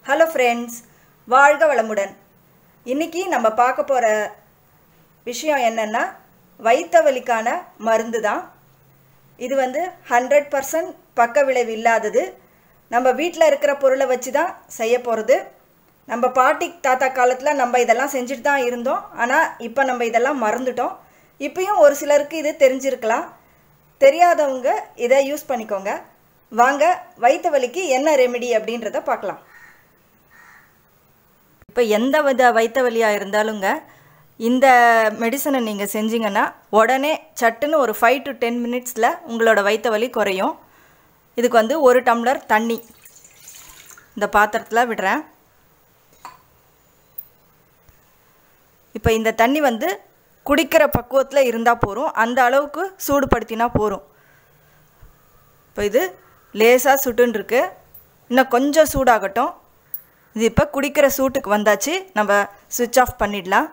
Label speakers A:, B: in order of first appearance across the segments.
A: hello friends வாழ்க வளமுடன் இன்னைக்கு நம்ம பார்க்க போகிற விஷயம் என்னென்னா வயிற்று வலிக்கான மருந்து தான் இது வந்து ஹண்ட்ரட் பர்சன்ட் பக்க விளைவு இல்லாதது நம்ம வீட்டில் இருக்கிற பொருளை வச்சு தான் செய்ய போகிறது நம்ம பாட்டி தாத்தா காலத்தில் நம்ம இதெல்லாம் செஞ்சுட்டு தான் இருந்தோம் ஆனால் இப்போ நம்ம இதெல்லாம் மறந்துட்டோம் இப்பயும் ஒரு சிலருக்கு இது தெரிஞ்சிருக்கலாம் தெரியாதவங்க இதை யூஸ் பண்ணிக்கோங்க வாங்க வயிற்று வலிக்கு என்ன ரெமெடி அப்படின்றத பார்க்கலாம் இப்போ எந்த வித வயிற்று வலியாக இருந்தாலுங்க இந்த மெடிசனை நீங்கள் செஞ்சீங்கன்னா உடனே சட்டுன்னு ஒரு ஃபைவ் டு டென் மினிட்ஸில் உங்களோட வயிற்று வலி குறையும் இதுக்கு வந்து ஒரு டம்ளர் தண்ணி இந்த பாத்திரத்தில் விடுறேன் இப்போ இந்த தண்ணி வந்து குடிக்கிற பக்குவத்தில் இருந்தால் போதும் அந்த அளவுக்கு சூடுபடுத்தினா போதும் இப்போ இது லேசாக சுட்டுன்னு இருக்கு இன்னும் கொஞ்சம் சூடாகட்டும் இது இப்போ குடிக்கிற சூட்டுக்கு வந்தாச்சு நம்ம சுவிட்ச் ஆஃப் பண்ணிடலாம்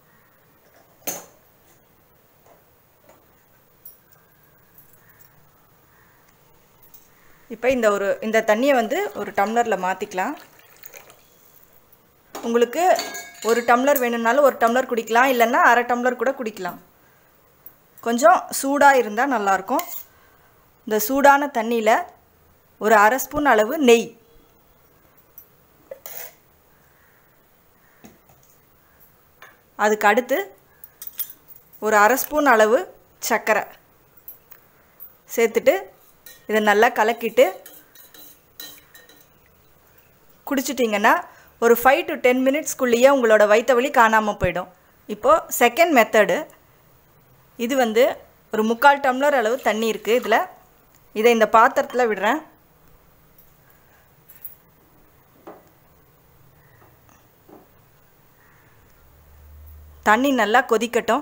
A: இப்போ இந்த ஒரு இந்த தண்ணியை வந்து ஒரு டம்ளரில் மாற்றிக்கலாம் உங்களுக்கு ஒரு டம்ளர் வேணும்னாலும் ஒரு டம்ளர் குடிக்கலாம் இல்லைன்னா அரை டம்ளர் கூட குடிக்கலாம் கொஞ்சம் சூடாக இருந்தால் நல்லாயிருக்கும் இந்த சூடான தண்ணியில் ஒரு அரை ஸ்பூன் அளவு நெய் அதுக்கு அடுத்து ஒரு அரை ஸ்பூன் அளவு சர்க்கரை சேர்த்துட்டு இதை நல்லா கலக்கிட்டு குடிச்சிட்டிங்கன்னா ஒரு ஃபைவ் டு டென் மினிட்ஸ்க்குள்ளேயே உங்களோட வயிற்று வலி காணாமல் போயிடும் இப்போது செகண்ட் மெத்தடு இது வந்து ஒரு முக்கால் டம்ளர் அளவு தண்ணி இருக்குது இதில் இதை இந்த பாத்திரத்தில் விடுறேன் தண்ணி நல்லா கொதிக்கட்டும்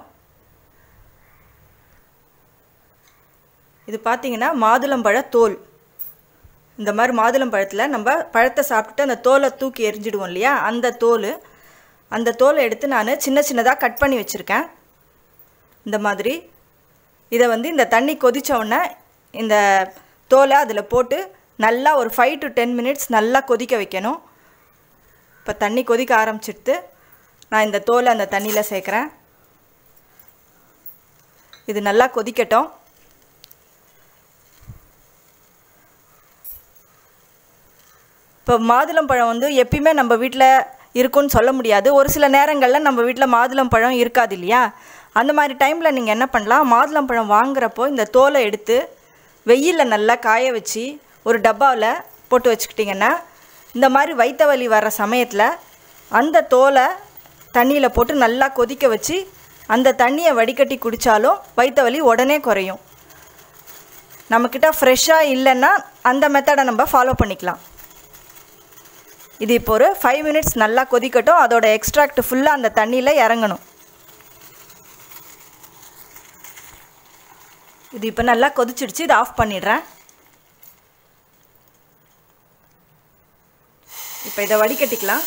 A: இது பார்த்தீங்கன்னா மாதுளம்பழ தோல் இந்த மாதிரி மாதுளம்பழத்தில் நம்ம பழத்தை சாப்பிட்டுட்டு அந்த தோலை தூக்கி எரிஞ்சிடுவோம் இல்லையா அந்த தோல் அந்த தோலை எடுத்து நான் சின்ன சின்னதாக கட் பண்ணி வச்சுருக்கேன் இந்த மாதிரி இதை வந்து இந்த தண்ணி கொதித்த உடனே இந்த தோலை அதில் போட்டு நல்லா ஒரு ஃபைவ் டு டென் மினிட்ஸ் நல்லா கொதிக்க வைக்கணும் இப்போ தண்ணி கொதிக்க ஆரம்பிச்சிடுத்து நான் இந்த தோலை அந்த தண்ணியில் சேர்க்குறேன் இது நல்லா கொதிக்கட்டும் இப்போ மாதுளம்பழம் வந்து எப்பயுமே நம்ம வீட்டில் இருக்குன்னு சொல்ல முடியாது ஒரு சில நேரங்களில் நம்ம வீட்டில் மாதுளம்பழம் இருக்காது இல்லையா அந்த மாதிரி டைமில் நீங்கள் என்ன பண்ணலாம் மாதுளம்பழம் வாங்குறப்போ இந்த தோலை எடுத்து வெயிலில் நல்லா காய வச்சு ஒரு டப்பாவில் போட்டு வச்சுக்கிட்டிங்கன்னா இந்த மாதிரி வயிற்று வலி வர சமயத்தில் அந்த தோலை தண்ணியில் போட்டு நல்லா கொதிக்க வச்சு அந்த தண்ணியை வடிகட்டி குடித்தாலும் வயிற்று வலி உடனே குறையும் நம்மக்கிட்ட ஃப்ரெஷ்ஷாக இல்லைன்னா அந்த மெத்தடை நம்ம ஃபாலோ பண்ணிக்கலாம் இது இப்போ ஒரு ஃபைவ் மினிட்ஸ் நல்லா கொதிக்கட்டும் அதோட எக்ஸ்ட்ராக்ட் ஃபுல்லாக அந்த தண்ணியில் இறங்கணும் இது இப்போ நல்லா கொதிச்சிடுச்சு இதை ஆஃப் பண்ணிடுறேன் இப்போ இதை வடிகட்டிக்கலாம்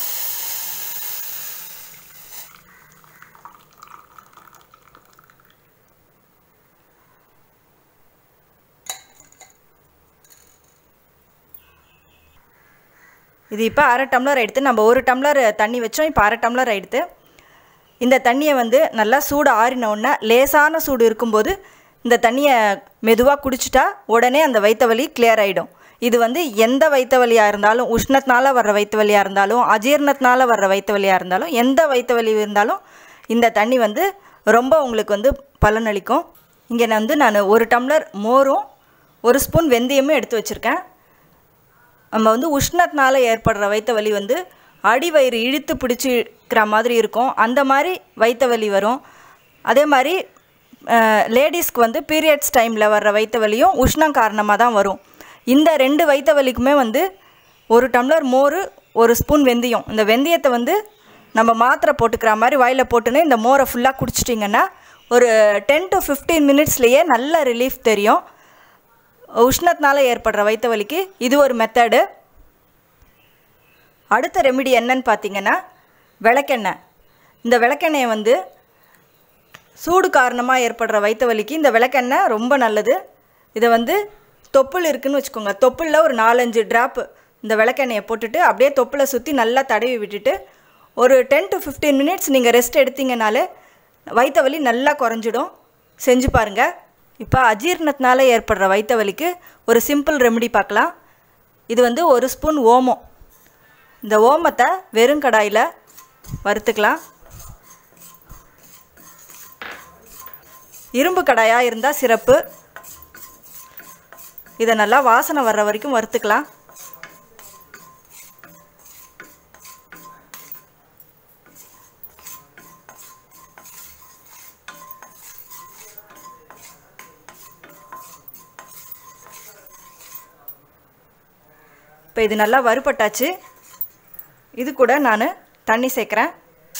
A: இது இப்போ அரை டம்ளர் எடுத்து நம்ம ஒரு டம்ளர் தண்ணி வச்சோம் இப்போ அரை டம்ளர் எடுத்து இந்த தண்ணியை வந்து நல்லா சூடு ஆறின உடனே லேசான சூடு இருக்கும்போது இந்த தண்ணியை மெதுவாக குடிச்சிட்டா உடனே அந்த வயிற்று வலி கிளியர் ஆகிடும் இது வந்து எந்த வயிற்று வலியாக இருந்தாலும் உஷ்ணத்தினால வர்ற வயிற்று வலியாக இருந்தாலும் அஜீர்ணத்தினால வர்ற வயிற்று வலியாக இருந்தாலும் எந்த வயிற்று வலி இருந்தாலும் இந்த தண்ணி வந்து ரொம்ப உங்களுக்கு வந்து பலனளிக்கும் இங்கே நான் வந்து நான் ஒரு டம்ளர் மோரும் ஒரு ஸ்பூன் வெந்தயமும் எடுத்து வச்சுருக்கேன் நம்ம வந்து உஷ்ணத்தினால ஏற்படுற வயிற்று வலி வந்து அடிவயிறு இழுத்து பிடிச்சிக்கிற மாதிரி இருக்கும் அந்த மாதிரி வயிற்று வலி வரும் அதே மாதிரி லேடிஸ்க்கு வந்து பீரியட்ஸ் டைமில் வர்ற வயிற்று வலியும் உஷ்ணம் காரணமாக தான் வரும் இந்த ரெண்டு வயிற்று வலிக்குமே வந்து ஒரு டம்ளர் மோர் ஒரு ஸ்பூன் வெந்தயம் இந்த வெந்தயத்தை வந்து நம்ம மாத்திரை போட்டுக்கிற மாதிரி வாயில் போட்டுன்னு இந்த மோரை ஃபுல்லாக குடிச்சிட்டிங்கன்னா ஒரு டென் டு ஃபிஃப்டீன் மினிட்ஸ்லேயே நல்ல ரிலீஃப் தெரியும் உஷ்ணத்தினால ஏற்படுற வயிற்று வலிக்கு இது ஒரு மெத்தடு அடுத்த ரெமிடி என்னன்னு பார்த்தீங்கன்னா விளக்கெண்ணெய் இந்த விளக்கெண்ணெயை வந்து சூடு காரணமாக ஏற்படுற வயிற்று வலிக்கு இந்த விளக்கெண்ணெய் ரொம்ப நல்லது இதை வந்து தொப்புள் இருக்குன்னு வச்சுக்கோங்க தொப்புளில் ஒரு நாலஞ்சு ட்ராப்பு இந்த விளக்கெண்ணெயை போட்டுட்டு அப்படியே தொப்பில் சுற்றி நல்லா தடவி விட்டுட்டு ஒரு டென் டு ஃபிஃப்டீன் மினிட்ஸ் நீங்கள் ரெஸ்ட் எடுத்தீங்கனாலே வயிற்று வலி நல்லா குறைஞ்சிடும் செஞ்சு பாருங்கள் இப்போ அஜீரணத்தினால ஏற்படுற வயிற்று வலிக்கு ஒரு சிம்பிள் ரெமெடி பார்க்கலாம் இது வந்து ஒரு ஸ்பூன் ஓமம் இந்த ஓமத்தை வெறும் கடாயில் வறுத்துக்கலாம் இரும்பு கடாயாக இருந்தால் சிறப்பு இதை நல்லா வாசனை வர்ற வரைக்கும் வறுத்துக்கலாம் இப்போ இது நல்லா வறுபட்டாச்சு இது கூட நான் தண்ணி சேர்க்குறேன்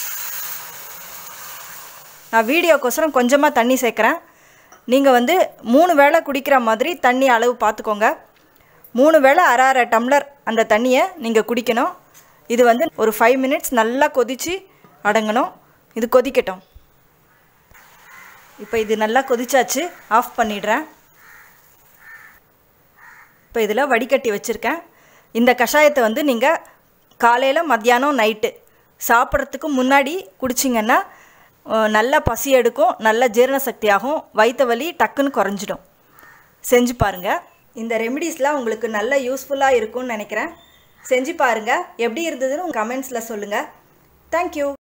A: நான் வீடியோக்கோசரம் கொஞ்சமாக தண்ணி சேர்க்குறேன் நீங்கள் வந்து மூணு வேளை குடிக்கிற மாதிரி தண்ணி அளவு பார்த்துக்கோங்க மூணு வேளை அரை அரை டம்ளர் அந்த தண்ணியை நீங்கள் குடிக்கணும் இது வந்து ஒரு ஃபைவ் மினிட்ஸ் நல்லா கொதித்து அடங்கணும் இது கொதிக்கட்டும் இப்போ இது நல்லா கொதிச்சாச்சு ஆஃப் பண்ணிடுறேன் இப்போ இதில் வடிகட்டி வச்சுருக்கேன் இந்த கஷாயத்தை வந்து நீங்கள் காலையில் மத்தியானம் நைட்டு சாப்பிட்றதுக்கு முன்னாடி குடிச்சிங்கன்னா நல்ல பசி எடுக்கும் நல்ல ஜீரண சக்தியாகும் வயிற்று வலி டக்குன்னு குறைஞ்சிடும் செஞ்சு பாருங்கள் இந்த ரெமிடிஸ்லாம் உங்களுக்கு நல்ல யூஸ்ஃபுல்லாக இருக்கும்னு நினைக்கிறேன் செஞ்சு பாருங்கள் எப்படி இருந்ததுன்னு உங்கள் கமெண்ட்ஸில் சொல்லுங்கள் தேங்க்யூ